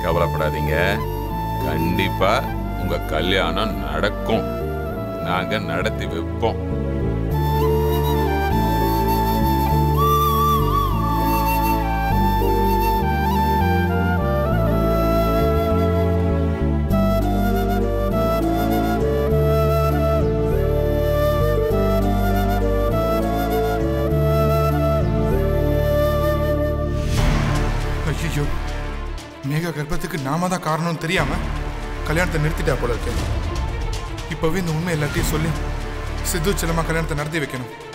கவலைப்படாதீங்க கண்டிப்பா உங்க கல்யாணம் நடக்கும் நாங்க நடத்தி வைப்போம் ஐயோ மேகா கர்ப்பத்துக்கு நாம தான் காரணம்னு தெரியாம கல்யாணத்தை நிறுத்திட்டா போல இருக்கு இப்பவே இந்த உண்மை எல்லாத்தையும் சொல்லி சித்து செல்லமா கல்யாணத்தை நடத்தி வைக்கணும்